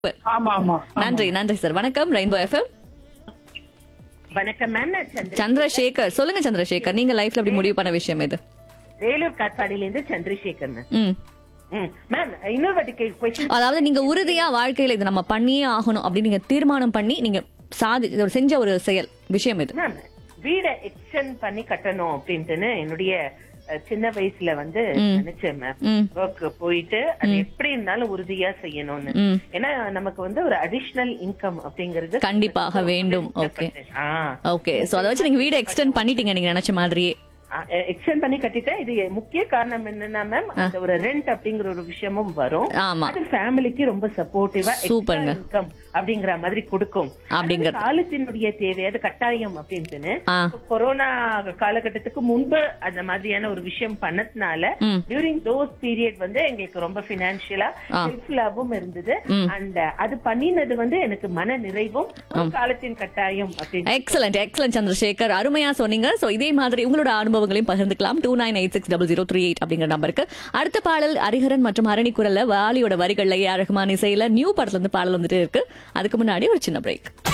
ஆமா ஆமா நன்றி நன்றி சார் வணக்கம் ரெயின்போ எஃப்எம் வணக்கம் மேம் நான் சந்திர சந்திரசேகர் சொல்லுங்க சந்திரசேகர் நீங்க லைஃப்ல அப்படி முடிவு பண்ண விஷயம் எது வேலூர் காட்பாடியில இருந்து சந்திரசேகர் மேம் ம் ம். மேம் இன்னொரு வாட்டி கொஸ்டின் அதாவது நீங்க உறுதியா வாழ்க்கையில இது நம்ம பண்ணியே ஆகணும் அப்படின்னு நீங்க தீர்மானம் பண்ணி நீங்க சாதி ஒரு செஞ்ச ஒரு செயல் விஷயம் இது மேம் வீடை எக்ஸ்டெண்ட் பண்ணி கட்டணும் அப்படின்ட்டுன்னு என்னுடைய அஹ், சின்ன வயசுல வந்து நினைச்சேன் மேம் ம் ஒர்க் போயிட்டு அது எப்படி இருந்தாலும் உறுதியா செய்யணும்னு ம் ஏன்னா நமக்கு வந்து ஒரு அடிஷனல் இன்கம் அப்படிங்கிறது கண்டிப்பாக வேண்டும் ஓகே ஆ ஓகே சோ அதை வச்சு நீங்க வீடு எக்ஸ்டெண்ட் பண்ணிட்டீங்க நீங்க நினைச்ச மாதிரியே எக்ஸ்டெண்ட் பண்ணி கட்டிட்டேன் இது முக்கிய காரணம் என்னன்னா மேம் அந்த ஒரு ரெண்ட் அப்படிங்கிற ஒரு விஷயமும் வரும் ஆமா அது ஃபேமிலிக்கு ரொம்ப சப்போர்ட்டிவா சூப்பர்ங்க. இன்கம் அப்படிங்கிற மாதிரி கொடுக்கும் அப்படிங்கிற- அது காலத்தினுடைய தேவை அது கட்டாயம் அப்படின்ட்டுன்னு ஆ இப்ப கொரோனா காலகட்டத்துக்கு முன்பு அந்த மாதிரியான ஒரு விஷயம் பண்ணதுனால ம். டியூரிங் தோஸ் பீரியட் வந்து எங்களுக்கு ரொம்ப பினான்சியலா ஆ. ஹெல்ப்ஃபுல்லாவும் இருந்தது ம். அண்ட் அது பண்ணினது வந்து எனக்கு மன நிறைவும் ஒரு காலத்தின் கட்டாயம் அப்படின்னு எக்ஸலண்ட் எக்ஸலண்ட் சந்திரசேகர் அருமையா சொன்னீங்க சோ இதே மாதிரி உங்களோட அனுபவங்களையும் பகிர்ந்துக்கலாம் two nine eight six double zero three eight அப்படிங்கிற நம்பருக்கு அடுத்த பாடல் ஹரிஹரன் மற்றும் ஹரணி குரல்ல வாலியோட வரிகள்ல ஏ ரஹ்மான் இசையில நியூ படத்துல இருந்து பாடல் வந்துட்டு இருக்கு அதுக்கு முன்னாடி ஒரு சின்ன பிரேக்